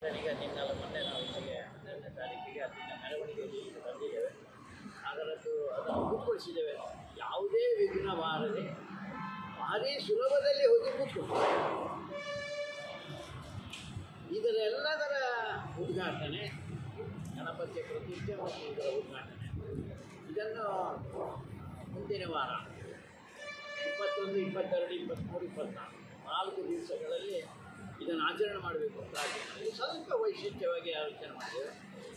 ಈಗ ನಿನ್ನೆಲ್ಲ ಮೊನ್ನೆ ನಾವು ಇಲ್ಲಿಗೆ ಹನ್ನೆರಡನೇ ತಾರೀಕಿಗೆ ಅಲ್ಲಿನ ಮೆರವಣಿಗೆ ಬಂದಿದ್ದೇವೆ ಅದರದ್ದು ಅದನ್ನು ಕೂತ್ಕೊಳಿಸಿದ್ದೇವೆ ಯಾವುದೇ ವಿಘ್ನ ಬಾರದೆ ಭಾರಿ ಸುಲಭದಲ್ಲಿ ಹೋಗಿ ಕೂತ್ಕೊಂಡು ಇದರ ಎಲ್ಲದರ ಉದ್ಘಾಟನೆ ಗಣಪತಿಯ ಪ್ರತಿಷ್ಠೆ ಮತ್ತು ಇದರ ಉದ್ಘಾಟನೆ ಇದನ್ನು ಮುಂದಿನ ವಾರ ಇಪ್ಪತ್ತೊಂದು ಇಪ್ಪತ್ತೆರಡು ಇಪ್ಪತ್ತ್ಮೂರು ಇಪ್ಪತ್ತ್ನಾಲ್ಕು ನಾಲ್ಕು ದಿವಸಗಳಲ್ಲಿ ಇದನ್ನು ಆಚರಣೆ ಮಾಡಬೇಕು ಅಂತ ಆಚರಣೆ ಸ್ವಲ್ಪ ವೈಶಿಷ್ಟ್ಯವಾಗಿ ಆಲೋಚನೆ ಮಾಡಿದ್ದೇವೆ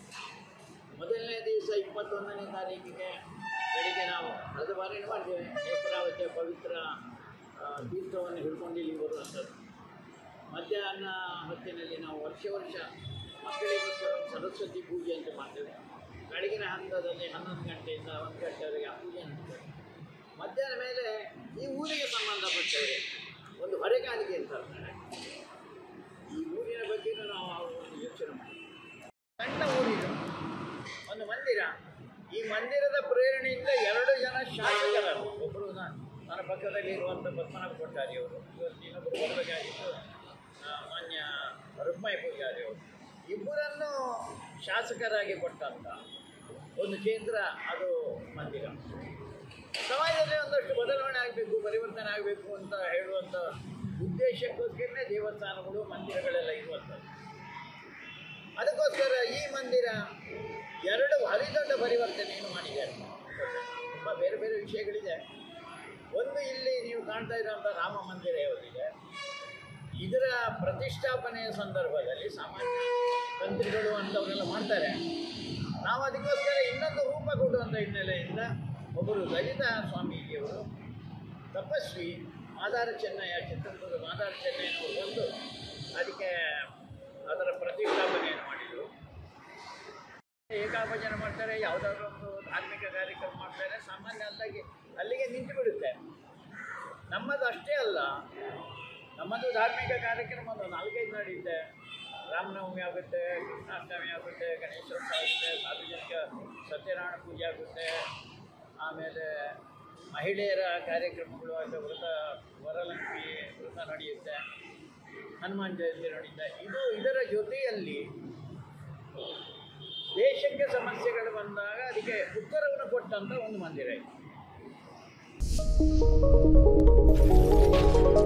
ಮೊದಲನೇ ದಿವಸ ಇಪ್ಪತ್ತೊಂದನೇ ತಾರೀಕಿಗೆ ಬೆಳಿಗ್ಗೆ ನಾವು ಕಳೆದ ಬಾರಿನೂ ಮಾಡಿದ್ದೇವೆ ನೇತ್ರಾವತಿಯ ಪವಿತ್ರ ಆ, ತೀರ್ಥವನ್ನು ಹಿಡ್ಕೊಂಡು ಇಲ್ಲಿ ಬರುವಂಥದ್ದು ಮಧ್ಯಾಹ್ನ ಹೊತ್ತಿನಲ್ಲಿ ನಾವು ವರ್ಷ ವರ್ಷ ಮಕ್ಕಳಿಗೋಸ್ಕರ ಒಂದು ಸರಸ್ವತಿ ಪೂಜೆ ಅಂತ ಮಾಡ್ತೇವೆ ಬೆಳಗಿನ ಹಂತದಲ್ಲಿ ಹನ್ನೊಂದು ಗಂಟೆಯಿಂದ ಒಂದು ಗಂಟೆವರೆಗೆ ಆ ಪೂಜೆ ನಡೀತದೆ ಮಧ್ಯಾಹ್ನ ಮೇಲೆ ಈ ಊರಿಗೆ ಸಂಬಂಧಪಟ್ಟವರೆ ಒಂದು ಹೊರೆಗಾಣಿಕೆ ಅಂತ ಹೇಳ್ತಾರೆ ಈ ಊರಿನ ಬಗ್ಗೆ ನಾವು ಒಂದು ಯೋಚನೆ ಮಾಡಿ ಸಣ್ಣ ಊರಿದು ಒಂದು ಮಂದಿರ ಈ ಮಂದಿರದ ಪ್ರೇರಣೆಯಿಂದ ಎರಡು ಜನ ಶಾಸಕರರು ಒಬ್ಬರು ನ- ನನ್ನ ಪಕ್ಕದಲ್ಲಿ ಇರುವಂಥ ಪದ್ಮನಾಭ ಕೊಟ್ಟಾರಿ ಅವರು ಇವತ್ತು ಇನ್ನೊಬ್ಬರು ಬರಬೇಕಾಗಿತ್ತು ಆ, ಮಾನ್ಯ ರುಕ್ಮಯ ಪೂಜಾರಿ ಅವರು ಇಬ್ಬರನ್ನು ಶಾಸಕರಾಗಿ ಕೊಟ್ಟಂತ ಒಂದು ಕೇಂದ್ರ ಅದು ಮಂದಿರ ಸಮಾಜದಲ್ಲಿ ಒಂದಷ್ಟು ಬದಲಾವಣೆ ಆಗಬೇಕು ಪರಿವರ್ತನೆ ಆಗಬೇಕು ಅಂತ ಹೇಳುವಂಥ ಉದ್ದೇಶಕ್ಕೋಸ್ಕರನೇ ದೇವಸ್ಥಾನಗಳು ಮಂದಿರಗಳೆಲ್ಲ ಇರುವಂಥದ್ದು ಅದಕ್ಕೋಸ್ಕರ ಈ ಮಂದಿರ ಎರಡು ಭಾರಿ ದೊಡ್ಡ ಪರಿವರ್ತನೆಯನ್ನು ಮಾಡಿದ್ದಾರೆ ತುಂಬ ಬೇರೆ ಬೇರೆ ವಿಷಯಗಳಿದೆ ಒಂದು ಇಲ್ಲಿ ನೀವು ಕಾಣ್ತಾ ಇರುವಂಥ ರಾಮ ಮಂದಿರ ಯಾವುದಿದೆ ಇದರ ಪ್ರತಿಷ್ಠಾಪನೆಯ ಸಂದರ್ಭದಲ್ಲಿ ಸಾಮಾನ್ಯ ತಂತ್ರಿಗಳು ಅಂಥವರೆಲ್ಲ ಮಾಡ್ತಾರೆ ನಾವು ಅದಕ್ಕೋಸ್ಕರ ಇನ್ನೊಂದು ರೂಪ ಕೊಡುವಂಥ ಹಿನ್ನೆಲೆಯಿಂದ ಒಬ್ಬರು ಲಲಿತಾ ಸ್ವಾಮೀಜಿಯವರು ತಪಸ್ವಿ ಮಾದಾರ ಚೆನ್ನಯ್ಯ ಚಿತ್ರದುರ್ಗ ಮಾದಾರ ಚೆನ್ನಯ್ಯನವರು ಬಂದು ಅದಕ್ಕೆ ಅದರ ಪ್ರತಿಷ್ಠಾಪನೆಯನ್ನು ಮಾಡಿದರು ಏಕಾಭಜನೆ ಮಾಡ್ತಾರೆ ಯಾವುದಾದ್ರೂ ಒಂದು ಧಾರ್ಮಿಕ ಕಾರ್ಯಕ್ರಮ ಮಾಡ್ತಾರೆ ಸಾಮಾನ್ಯ ಅಲ್ಲಾಗಿ ಅಲ್ಲಿಗೆ ನಿಂತು ಬಿಡುತ್ತೆ ನಮ್ಮದು ಅಷ್ಟೇ ಅಲ್ಲ ನಮ್ಮದು ಧಾರ್ಮಿಕ ಕಾರ್ಯಕ್ರಮ ಒಂದು ನಾಲ್ಕೈದು ನಡೆಯುತ್ತೆ ರಾಮನವಮಿ ಆಗುತ್ತೆ ಕೃಷ್ಣಾಷ್ಟಮಿ ಆಗುತ್ತೆ ಗಣೇಶೋತ್ಸವ ಆಗುತ್ತೆ ಸಾರ್ವಜನಿಕ ಸತ್ಯನಾರಾಯಣ ಪೂಜೆ ಆಗುತ್ತೆ ಆಮೇಲೆ ಮಹಿಳೆಯರ ಕಾರ್ಯಕ್ರಮಗಳು ಆಗುತ್ತೆ ವ್ರತ ವರಲಕ್ಷ್ಮಿ ವ್ರತ ನಡೆಯುತ್ತೆ ಹನುಮಾನ್ ಜಯಂತಿ ನಡೆಯುತ್ತೆ ಇದು ಇದರ ಜೊತೆಯಲ್ಲಿ ದೇಶಕ್ಕೆ ಸಮಸ್ಯೆಗಳು ಬಂದಾಗ ಅದಕ್ಕೆ ಉತ್ತರವನ್ನು ಕೊಟ್ಟಂಥ ಒಂದು ಮಂದಿರ ಇದು